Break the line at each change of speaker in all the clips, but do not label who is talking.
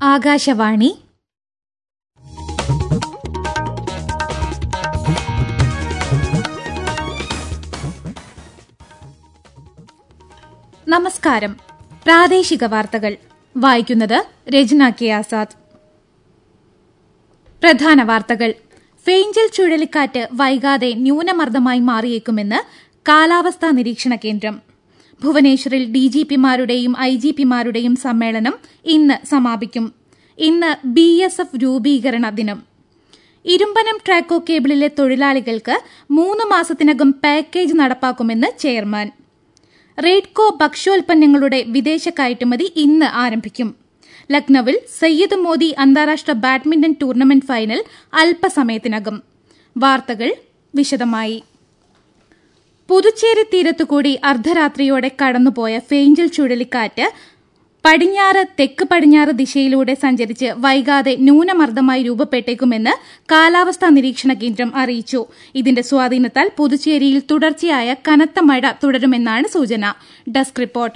ആകാശവാണി നമസ്കാരം പ്രാദേശിക വാർത്തകൾ വായിക്കുന്നത് രചന കെ ആസാദ് പ്രധാന വാർത്തകൾ ഫെയ്ഞ്ചൽ ചുഴലിക്കാറ്റ് വൈകാതെ ന്യൂനമർദ്ദമായി മാറിയേക്കുമെന്ന് കാലാവസ്ഥാ നിരീക്ഷണ കേന്ദ്രം ഭുവനേശ്വറിൽ ഡിജിപിമാരുടെയും ഐജിപിമാരുടെയും സമ്മേളനം ഇന്ന് സമാപിക്കും ഇന്ന് ബി എസ് എഫ് രൂപീകരണ ദിനം ഇരുമ്പനം ട്രാക്കോ കേബിളിലെ തൊഴിലാളികൾക്ക് മൂന്ന് മാസത്തിനകം പാക്കേജ് നടപ്പാക്കുമെന്ന് ചെയർമാൻ റെയ്ഡ്കോ ഭക്ഷ്യോൽപ്പന്നങ്ങളുടെ വിദേശ കയറ്റുമതി ഇന്ന് ആരംഭിക്കും ലക്നൌവിൽ സയ്യിദ് മോദി അന്താരാഷ്ട്ര ബാഡ്മിന്റൺ ടൂർണമെന്റ് ഫൈനൽ അല്പസമയത്തിനകം വാർത്തകൾ വിശദമായി പുതുച്ചേരി തീരത്തുകൂടി അർദ്ധരാത്രിയോടെ കടന്നുപോയ ഫെയ്ഞ്ചൽ ചുഴലിക്കാറ്റ് പടിഞ്ഞാറ് തെക്ക് പടിഞ്ഞാറ് ദിശയിലൂടെ സഞ്ചരിച്ച് വൈകാതെ ന്യൂനമർദ്ദമായി രൂപപ്പെട്ടേക്കുമെന്ന് കാലാവസ്ഥാ നിരീക്ഷണ കേന്ദ്രം അറിയിച്ചു ഇതിന്റെ സ്വാധീനത്താൽ പുതുച്ചേരിയിൽ തുടർച്ചയായ കനത്ത മഴ തുടരുമെന്നാണ് സൂചന ഡെസ്ക് റിപ്പോർട്ട്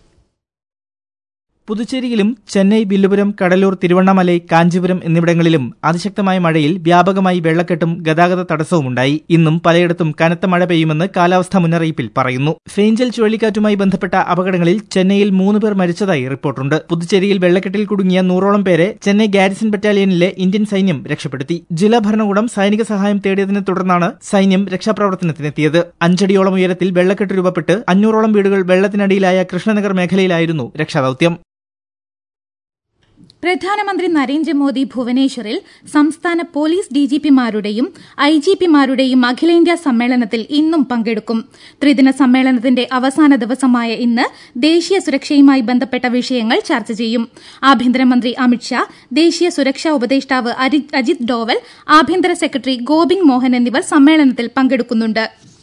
പുതുച്ചേരിയിലും ചെന്നൈ വില്ലുപുരം കടലൂർ തിരുവണ്ണാമലൈ കാഞ്ചീപുരം എന്നിവിടങ്ങളിലും അതിശക്തമായ മഴയിൽ വ്യാപകമായി വെള്ളക്കെട്ടും ഗതാഗത തടസ്സവുമുണ്ടായി ഇന്നും പലയിടത്തും കനത്ത മഴ പെയ്യുമെന്ന് കാലാവസ്ഥാ മുന്നറിയിപ്പിൽ പറയുന്നു ഫേഞ്ചൽ ചുഴലിക്കാറ്റുമായി ബന്ധപ്പെട്ട അപകടങ്ങളിൽ ചെന്നൈയിൽ മൂന്ന് പേർ മരിച്ചതായി റിപ്പോർട്ടുണ്ട് പുതുച്ചേരിയിൽ വെള്ളക്കെട്ടിൽ കുടുങ്ങിയ നൂറോളം പേരെ ചെന്നൈ ഗാരിസൺ ബറ്റാലിയനിലെ ഇന്ത്യൻ സൈന്യം രക്ഷപ്പെടുത്തി ജില്ലാ ഭരണകൂടം സൈനിക സഹായം തേടിയതിനെ തുടർന്നാണ് സൈന്യം രക്ഷാപ്രവർത്തനത്തിനെത്തിയത് അഞ്ചടിയോളം ഉയരത്തിൽ വെള്ളക്കെട്ട് രൂപപ്പെട്ട് അഞ്ഞൂറോളം വീടുകൾ വെള്ളത്തിനടിയിലായ കൃഷ്ണനഗർ മേഖലയിലായിരുന്നു രക്ഷാദൌത്യം
പ്രധാനമന്ത്രി നരേന്ദ്രമോദി ഭുവനേശ്വറിൽ സംസ്ഥാന പോലീസ് ഡിജിപിമാരുടെയും ഐജിപിമാരുടെയും അഖിലേന്ത്യാ സമ്മേളനത്തിൽ ഇന്നും പങ്കെടുക്കും ത്രിദിന സമ്മേളനത്തിന്റെ അവസാന ദിവസമായ ഇന്ന് ദേശീയ സുരക്ഷയുമായി ബന്ധപ്പെട്ട വിഷയങ്ങൾ ചർച്ച ചെയ്യും ആഭ്യന്തരമന്ത്രി അമിത്ഷാ ദേശീയ സുരക്ഷാ ഉപദേഷ്ടാവ് അജിത് ഡോവൽ ആഭ്യന്തര സെക്രട്ടറി ഗോവിന്ദ് മോഹൻ എന്നിവർ സമ്മേളനത്തിൽ പങ്കെടുക്കുന്നുണ്ട്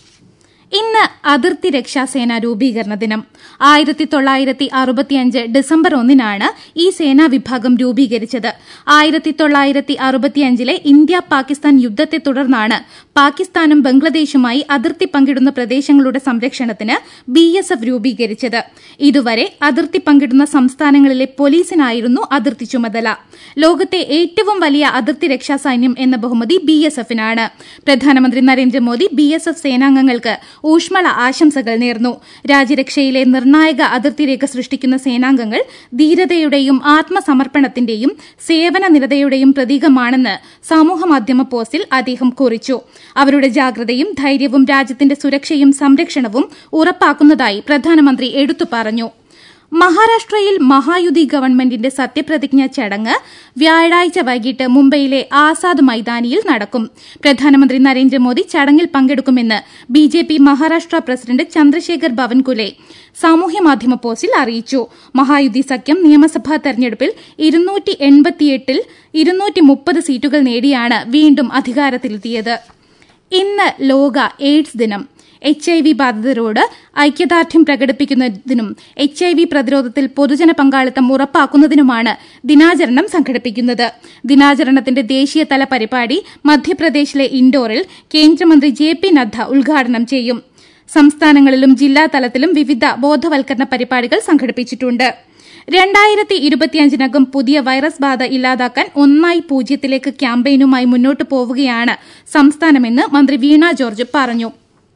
ഇന്ന് അതിർത്തി രക്ഷാസേന രൂപീകരണ ദിനം ആയിരത്തി തൊള്ളായിരത്തി അറുപത്തിയഞ്ച് ഡിസംബർ ഒന്നിനാണ് ഈ സേനാ വിഭാഗം രൂപീകരിച്ചത് ആയിരത്തി തൊള്ളായിരത്തി അറുപത്തിയഞ്ചിലെ ഇന്ത്യ പാകിസ്ഥാൻ യുദ്ധത്തെ തുടർന്നാണ് പാകിസ്ഥാനും ബംഗ്ലാദേശുമായി അതിർത്തി പങ്കിടുന്ന പ്രദേശങ്ങളുടെ സംരക്ഷണത്തിന് ബി എസ് എഫ് രൂപീകരിച്ചത് ഇതുവരെ അതിർത്തി പങ്കിടുന്ന സംസ്ഥാനങ്ങളിലെ പോലീസിനായിരുന്നു അതിർത്തി ചുമതല ലോകത്തെ ഏറ്റവും വലിയ അതിർത്തി രക്ഷാ സൈന്യം എന്ന ബഹുമതി ബി എസ് എഫിനാണ് പ്രധാനമന്ത്രി നരേന്ദ്രമോദി ബി എസ് എഫ് സേനാംഗങ്ങൾക്ക് ഊഷ്മള ആശംസകൾ നേർന്നു രാജ്യരക്ഷയിലെ നിർണായക അതിർത്തി രേഖ സൃഷ്ടിക്കുന്ന സേനാംഗങ്ങൾ ധീരതയുടെയും ആത്മസമർപ്പണത്തിന്റെയും സേവന നിരതയുടെയും പ്രതീകമാണെന്ന് സമൂഹമാധ്യമ പോസ്റ്റിൽ അദ്ദേഹം കുറിച്ചു അവരുടെ ജാഗ്രതയും ധൈര്യവും രാജ്യത്തിന്റെ സുരക്ഷയും സംരക്ഷണവും ഉറപ്പാക്കുന്നതായി പ്രധാനമന്ത്രി എടുത്തു പറഞ്ഞു മഹാരാഷ്ട്രയിൽ മഹായുതി ഗവൺമെന്റിന്റെ സത്യപ്രതിജ്ഞാ ചടങ്ങ് വ്യാഴാഴ്ച വൈകിട്ട് മുംബൈയിലെ ആസാദ് മൈതാനിയിൽ നടക്കും പ്രധാനമന്ത്രി നരേന്ദ്രമോദി ചടങ്ങിൽ പങ്കെടുക്കുമെന്ന് ബിജെപി മഹാരാഷ്ട്ര പ്രസിഡന്റ് ചന്ദ്രശേഖർ ബവൻകുലെ സാമൂഹ്യമാധ്യമ പോസ്റ്റിൽ അറിയിച്ചു മഹായുതി സഖ്യം നിയമസഭാ തെരഞ്ഞെടുപ്പിൽ ഇരുന്നൂറ്റി എൺപത്തിയെട്ടിൽ ഇരുന്നൂറ്റി മുപ്പത് സീറ്റുകൾ നേടിയാണ് വീണ്ടും അധികാരത്തിലെത്തിയത് ഇന്ന് ലോക എയ്ഡ്സ് ദിനം എച്ച് ഐ വി ബാധിതരോട് ഐക്യദാർഢ്യം പ്രകടിപ്പിക്കുന്നതിനും എച്ച് ഐ വി പ്രതിരോധത്തിൽ പൊതുജന പങ്കാളിത്തം ഉറപ്പാക്കുന്നതിനുമാണ് ദിനാചരണം സംഘടിപ്പിക്കുന്നത് ദിനാചരണത്തിന്റെ ദേശീയതല പരിപാടി മധ്യപ്രദേശിലെ ഇൻഡോറിൽ കേന്ദ്രമന്ത്രി ജെ പി നദ്ദ ഉദ്ഘാടനം ചെയ്യും സംസ്ഥാനങ്ങളിലും ജില്ലാതലത്തിലും വിവിധ ബോധവൽക്കരണ പരിപാടികൾ സംഘടിപ്പിച്ചിട്ടുണ്ട് രണ്ടായിരത്തി ഇരുപത്തിയഞ്ചിനകം പുതിയ വൈറസ് ബാധ ഇല്ലാതാക്കാൻ ഒന്നായി പൂജ്യത്തിലേക്ക് ക്യാമ്പയിനുമായി മുന്നോട്ടു പോവുകയാണ് സംസ്ഥാനമെന്ന് മന്ത്രി വീണ ജോർജ് പറഞ്ഞു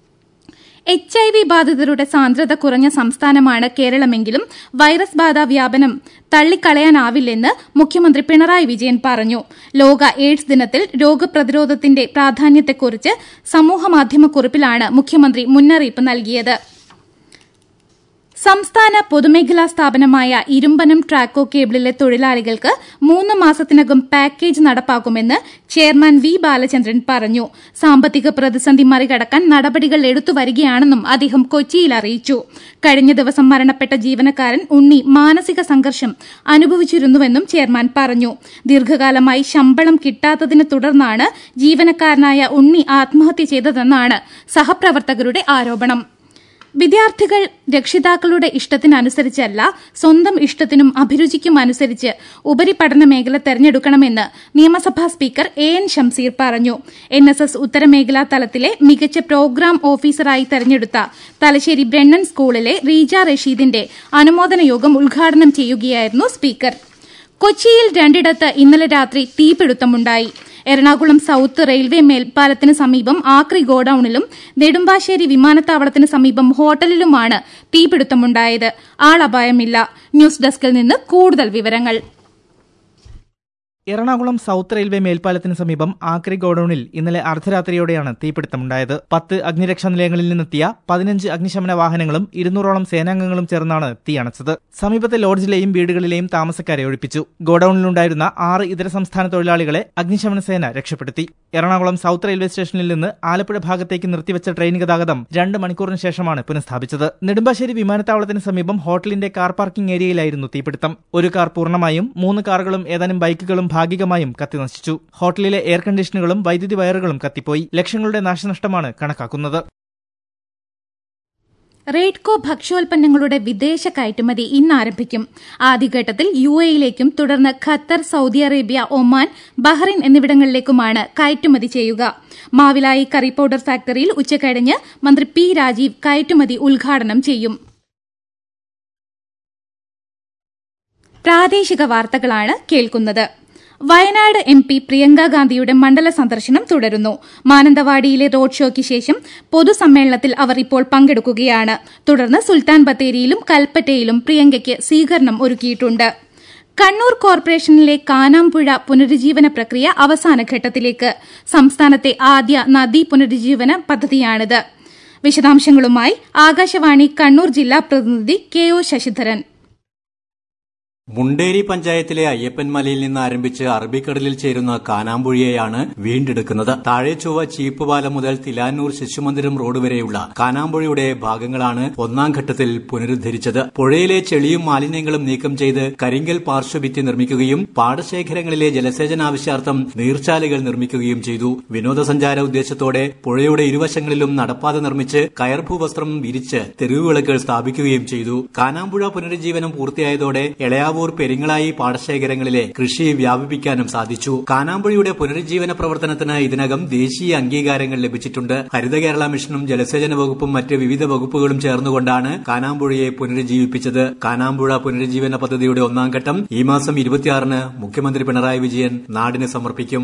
എച്ച് ഐ വി ബാധിതരുടെ സാന്ദ്രത കുറഞ്ഞ സംസ്ഥാനമാണ് കേരളമെങ്കിലും വൈറസ് ബാധ വ്യാപനം തള്ളിക്കളയാനാവില്ലെന്ന് മുഖ്യമന്ത്രി പിണറായി വിജയൻ പറഞ്ഞു ലോക എയ്ഡ്സ് ദിനത്തിൽ രോഗപ്രതിരോധത്തിന്റെ പ്രാധാന്യത്തെക്കുറിച്ച് സമൂഹമാധ്യമക്കുറിപ്പിലാണ് മുഖ്യമന്ത്രി മുന്നറിയിപ്പ് നൽകിയത് സംസ്ഥാന പൊതുമേഖലാ സ്ഥാപനമായ ഇരുമ്പനം ട്രാക്കോ കേബിളിലെ തൊഴിലാളികൾക്ക് മൂന്ന് മാസത്തിനകം പാക്കേജ് നടപ്പാക്കുമെന്ന് ചെയർമാൻ വി ബാലചന്ദ്രൻ പറഞ്ഞു സാമ്പത്തിക പ്രതിസന്ധി മറികടക്കാൻ നടപടികൾ എടുത്തുവരികയാണെന്നും അദ്ദേഹം കൊച്ചിയിൽ അറിയിച്ചു കഴിഞ്ഞ ദിവസം മരണപ്പെട്ട ജീവനക്കാരൻ ഉണ്ണി മാനസിക സംഘർഷം അനുഭവിച്ചിരുന്നുവെന്നും ചെയർമാൻ പറഞ്ഞു ദീർഘകാലമായി ശമ്പളം കിട്ടാത്തതിനെ തുടർന്നാണ് ജീവനക്കാരനായ ഉണ്ണി ആത്മഹത്യ ചെയ്തതെന്നാണ് സഹപ്രവർത്തകരുടെ ആരോപണം വിദ്യാർത്ഥികൾ രക്ഷിതാക്കളുടെ ഇഷ്ടത്തിനനുസരിച്ചല്ല സ്വന്തം ഇഷ്ടത്തിനും അഭിരുചിക്കും അനുസരിച്ച് ഉപരിപഠന മേഖല തെരഞ്ഞെടുക്കണമെന്ന് നിയമസഭാ സ്പീക്കർ എ എൻ ഷംസീർ പറഞ്ഞു എൻ എസ് എസ് ഉത്തരമേഖലാ തലത്തിലെ മികച്ച പ്രോഗ്രാം ഓഫീസറായി തെരഞ്ഞെടുത്ത തലശ്ശേരി ബ്രണ്ണൻ സ്കൂളിലെ റീജ റഷീദിന്റെ അനുമോദന യോഗം ഉദ്ഘാടനം ചെയ്യുകയായിരുന്നു സ്പീക്കർ കൊച്ചിയിൽ രണ്ടിടത്ത് ഇന്നലെ രാത്രി തീപിടുത്തമുണ്ടായി എറണാകുളം സൌത്ത് റെയിൽവേ മേൽപ്പാലത്തിന് സമീപം ആക്രി ഗോഡൌണിലും നെടുമ്പാശ്ശേരി വിമാനത്താവളത്തിന് സമീപം ഹോട്ടലിലുമാണ് തീപിടുത്തമുണ്ടായത് ആളപായമില്ല ന്യൂസ് ഡെസ്കിൽ നിന്ന് കൂടുതൽ വിവരങ്ങൾ
എറണാകുളം സൌത്ത് റെയിൽവേ മേൽപ്പാലത്തിന് സമീപം ആക്രി ഗോഡൌണിൽ ഇന്നലെ അർദ്ധരാത്രിയോടെയാണ് തീപിടുത്തമുണ്ടായത് പത്ത് അഗ്നിരക്ഷാ നിലയങ്ങളിൽ നിന്നെത്തിയ പതിനഞ്ച് അഗ്നിശമന വാഹനങ്ങളും ഇരുന്നൂറോളം സേനാംഗങ്ങളും ചേർന്നാണ് തീയണച്ചത് സമീപത്തെ ലോഡ്ജിലെയും വീടുകളിലെയും താമസക്കാരെ ഒഴിപ്പിച്ചു ഗോഡൌണിലുണ്ടായിരുന്ന ആറ് ഇതര സംസ്ഥാന തൊഴിലാളികളെ അഗ്നിശമന സേന രക്ഷപ്പെടുത്തി എറണാകുളം സൌത്ത് റെയിൽവേ സ്റ്റേഷനിൽ നിന്ന് ആലപ്പുഴ ഭാഗത്തേക്ക് നിർത്തിവച്ച ട്രെയിൻ ഗതാഗതം രണ്ട് മണിക്കൂറിന് ശേഷമാണ് പുനഃസ്ഥാപിച്ചത് നെടുമ്പാശ്ശേരി വിമാനത്താവളത്തിന് സമീപം ഹോട്ടലിന്റെ കാർ പാർക്കിംഗ് ഏരിയയിലായിരുന്നു തീപിടുത്തം ഒരു കാർ പൂർണ്ണമായും മൂന്ന് കാറുകളും ഏതാനും ബൈക്കുകളും ഭാഗികമായും കത്തിനശിച്ചു ഹോട്ടലിലെ എയർ കണ്ടീഷനുകളും വൈദ്യുതി വയറുകളും കത്തിപ്പോയി ലക്ഷങ്ങളുടെ നാശനഷ്ടമാണ് കണക്കാക്കുന്നത്
റെയ്ഡ്കോ ഭക്ഷ്യോൽപ്പന്നങ്ങളുടെ വിദേശ കയറ്റുമതി ഇന്ന് ആരംഭിക്കും ആദ്യഘട്ടത്തിൽ യു എയിലേക്കും തുടർന്ന് Qatar Saudi Arabia Oman Bahrain എന്നിവിടങ്ങളിലേക്കുമാണ് കയറ്റുമതി ചെയ്യുക മാവിലായി കറി പൌഡർ ഫാക്ടറിയിൽ ഉച്ചകഴിഞ്ഞ് മന്ത്രി പി രാജീവ് കയറ്റുമതി ഉദ്ഘാടനം ചെയ്യും പ്രാദേശിക വാർത്തകളാണ് കേൾക്കുന്നത് വയനാട് എം പി പ്രിയങ്ക ഗാന്ധിയുടെ മണ്ഡല സന്ദർശനം തുടരുന്നു മാനന്തവാടിയിലെ റോഡ് ഷോയ്ക്ക് ശേഷം പൊതുസമ്മേളനത്തിൽ അവർ ഇപ്പോൾ പങ്കെടുക്കുകയാണ് തുടർന്ന് സുൽത്താൻ ബത്തേരിയിലും കൽപ്പറ്റയിലും പ്രിയങ്കയ്ക്ക് സ്വീകരണം ഒരുക്കിയിട്ടുണ്ട് കണ്ണൂർ കോർപ്പറേഷനിലെ കാനാമ്പുഴ പുനരുജ്ജീവന പ്രക്രിയ അവസാന ഘട്ടത്തിലേക്ക് സംസ്ഥാനത്തെ ആദ്യ നദീ പുനരുജ്ജീവന പദ്ധതിയാണിത് വിശദാംശങ്ങളുമായി ആകാശവാണി കണ്ണൂർ ജില്ലാ പ്രതിനിധി കെ ഒ ശശിധരൻ
മുണ്ടേരി പഞ്ചായത്തിലെ അയ്യപ്പൻമലയിൽ നിന്ന് ആരംഭിച്ച് അറബിക്കടലിൽ ചേരുന്ന കാനാമ്പുഴയെയാണ് വീണ്ടെടുക്കുന്നത് താഴെച്ചൊവ്വ ചീപ്പുപാലം മുതൽ തിലാനൂർ ശിശുമന്ദിരം റോഡ് വരെയുള്ള കാനാമ്പുഴയുടെ ഭാഗങ്ങളാണ് ഒന്നാം ഘട്ടത്തിൽ പുനരുദ്ധരിച്ചത് പുഴയിലെ ചെളിയും മാലിന്യങ്ങളും നീക്കം ചെയ്ത് കരിങ്കൽ പാർശ്വഭിത്തി നിർമ്മിക്കുകയും പാടശേഖരങ്ങളിലെ ജലസേചനാവശ്യാർത്ഥം നീർച്ചാലുകൾ നിർമ്മിക്കുകയും ചെയ്തു വിനോദസഞ്ചാര ഉദ്ദേശത്തോടെ പുഴയുടെ ഇരുവശങ്ങളിലും നടപ്പാത നിർമ്മിച്ച് കയർഭൂവസ്ത്രം വിരിച്ച് തെരുവുവിളക്കുകൾ സ്ഥാപിക്കുകയും ചെയ്തു കാനാമ്പുഴ പുനരുജ്ജീവനം പൂർത്തിയായതോടെ എളയാവൂർ പെരിങ്ങളായി പാടശേഖരങ്ങളിലെ കൃഷി വ്യാപിപ്പിക്കാനും സാധിച്ചു കാനാമ്പുഴയുടെ പുനരുജ്ജീവന പ്രവർത്തനത്തിന് ഇതിനകം ദേശീയ അംഗീകാരങ്ങൾ ലഭിച്ചിട്ടുണ്ട് ഹരിത കേരള മിഷനും ജലസേചന വകുപ്പും മറ്റ് വിവിധ വകുപ്പുകളും ചേർന്നുകൊണ്ടാണ് കാനാമ്പുഴയെ പുനരുജ്ജീവിപ്പിച്ചത് കാനാമ്പുഴ പുനരുജ്ജീവന പദ്ധതിയുടെ ഒന്നാം ഘട്ടം ഈ മാസം ഇരുപത്തിയാറിന് മുഖ്യമന്ത്രി പിണറായി വിജയൻ നാടിന് സമർപ്പിക്കും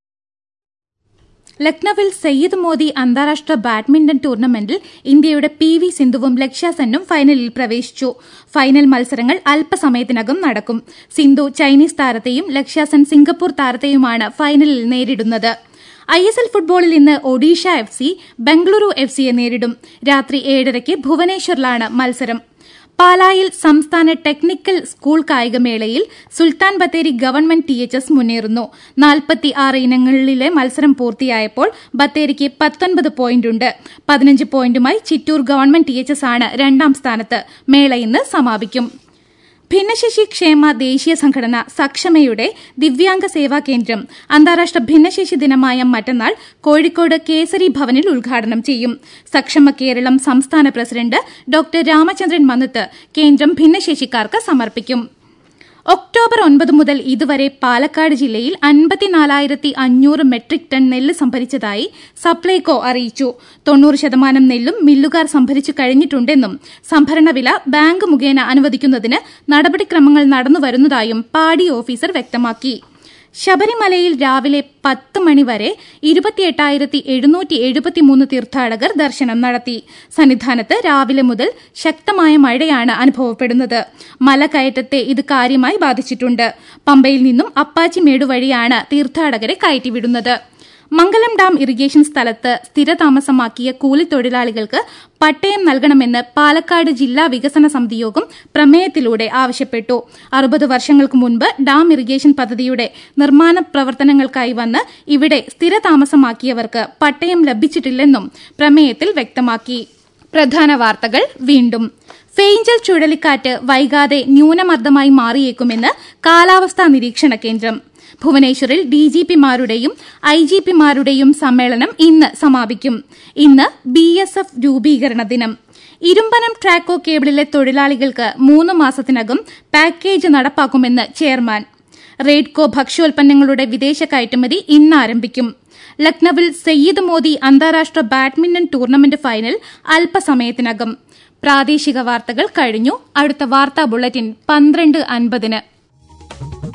ലക്നൌവിൽ സയ്യിദ് മോദി അന്താരാഷ്ട്ര ബാഡ്മിന്റൺ ടൂർണമെന്റിൽ ഇന്ത്യയുടെ പി വി സിന്ധുവും ലക്ഷ്യ സെന്നും ഫൈനലിൽ പ്രവേശിച്ചു ഫൈനൽ മത്സരങ്ങൾ അല്പസമയത്തിനകം നടക്കും സിന്ധു ചൈനീസ് താരത്തെയും ലക്ഷ്യ സെൻ സിംഗപ്പൂർ താരത്തെയുമാണ് ഫൈനലിൽ നേരിടുന്നത് ഐ എസ് എൽ ഫുട്ബോളിൽ ഇന്ന് Odisha F C Bengaluru F സിയെ നേരിടും രാത്രി ഏഴരയ്ക്ക് ഭുവനേശ്വറിലാണ് മത്സരം പാലായിൽ സംസ്ഥാന ടെക്നിക്കൽ സ്കൂൾ കായികമേളയിൽ Sultan Bathery government T H S മുന്നേറുന്നു നാൽപ്പത്തി ആറ് ഇനങ്ങളിലെ മത്സരം പൂർത്തിയായപ്പോൾ ബത്തേരിക്ക് പത്തൊൻപത് പോയിന്റുണ്ട് പതിനഞ്ച് പോയിന്റുമായി Chittur government T H S ആണ് രണ്ടാം സ്ഥാനത്ത് മേള ഇന്ന് സമാപിക്കും ഭിന്നശേഷി ക്ഷേമ ദേശീയ സംഘടന സക്ഷമയുടെ ദിവ്യാംഗ സേവാ കേന്ദ്രം അന്താരാഷ്ട്ര ഭിന്നശേഷി ദിനമായ മറ്റന്നാൾ കോഴിക്കോട് കേസരി ഭവനിൽ ഉദ്ഘാടനം ചെയ്യും സക്ഷമ കേരളം സംസ്ഥാന പ്രസിഡന്റ് ഡോക്ടർ രാമചന്ദ്രൻ മന്നത്ത് കേന്ദ്രം ഭിന്നശേഷിക്കാർക്ക് സമർപ്പിക്കും ഒക്ടോബർ ഒൻപത് മുതൽ ഇതുവരെ പാലക്കാട് ജില്ലയിൽ അൻപത്തിനാലായിരത്തി അഞ്ഞൂറ് മെട്രിക് ടൺ നെല്ല് സംഭരിച്ചതായി സപ്ലൈകോ അറിയിച്ചു തൊണ്ണൂറ് ശതമാനം നെല്ലും മില്ലുകാർ സംഭരിച്ചു കഴിഞ്ഞിട്ടുണ്ടെന്നും സംഭരണ വില ബാങ്ക് മുഖേന അനുവദിക്കുന്നതിന് നടപടിക്രമങ്ങൾ നടന്നുവരുന്നതായും പാടി ഓഫീസർ വ്യക്തമാക്കി ശബരിമലയിൽ രാവിലെ പത്ത് മണിവരെ ഇരുപത്തിയെട്ടായിരത്തി എഴുന്നൂറ്റി എഴുപത്തിമൂന്ന് തീർത്ഥാടകർ ദർശനം നടത്തി സന്നിധാനത്ത് രാവിലെ മുതൽ ശക്തമായ മഴയാണ് അനുഭവപ്പെടുന്നത് മലകയറ്റത്തെ ഇത് കാര്യമായി ബാധിച്ചിട്ടുണ്ട് പമ്പയിൽ നിന്നും അപ്പാച്ചിമേട് വഴിയാണ് തീർത്ഥാടകരെ കയറ്റിവിടുന്നത് മംഗലം ഡാം ഇറിഗേഷൻ സ്ഥലത്ത് സ്ഥിരതാമസമാക്കിയ കൂലിത്തൊഴിലാളികൾക്ക് പട്ടയം നൽകണമെന്ന് പാലക്കാട് ജില്ലാ വികസന സമിതി യോഗം പ്രമേയത്തിലൂടെ ആവശ്യപ്പെട്ടു അറുപത് വർഷങ്ങൾക്ക് മുൻപ് ഡാം ഇറിഗേഷൻ പദ്ധതിയുടെ നിർമ്മാണ പ്രവർത്തനങ്ങൾക്കായി വന്ന് ഇവിടെ സ്ഥിരതാമസമാക്കിയവർക്ക് പട്ടയം ലഭിച്ചിട്ടില്ലെന്നും പ്രമേയത്തിൽ വ്യക്തമാക്കി പ്രധാന വാർത്തകൾ വീണ്ടും ഫെയ്ഞ്ചൽ ചുഴലിക്കാറ്റ് വൈകാതെ ന്യൂനമർദ്ദമായി മാറിയേക്കുമെന്ന് കാലാവസ്ഥാ നിരീക്ഷണ കേന്ദ്രം ഭുവനേശ്വറിൽ ഡിജിപിമാരുടെയും ഐ ജി പിമാരുടെയും സമ്മേളനം ഇന്ന് സമാപിക്കും ഇന്ന് ബി എസ് എഫ് രൂപീകരണ ദിനം ഇരുമ്പനം ട്രാക്കോ കേബിളിലെ തൊഴിലാളികൾക്ക് മൂന്ന് മാസത്തിനകം പാക്കേജ് നടപ്പാക്കുമെന്ന് ചെയർമാൻ റെയ്ഡ്കോ ഭക്ഷ്യോൽപ്പന്നങ്ങളുടെ വിദേശ കയറ്റുമതി ഇന്ന് ആരംഭിക്കും ലക്നൌവിൽ സയ്യിദ് മോദി അന്താരാഷ്ട്ര ബാഡ്മിന്റൺ ടൂർണമെന്റ് ഫൈനൽ അല്പസമയത്തിനകം പ്രാദേശിക വാർത്തകൾ കഴിഞ്ഞു അടുത്ത വാർത്താ ബുള്ളറ്റിൻ പന്ത്രണ്ട് അൻപതിന്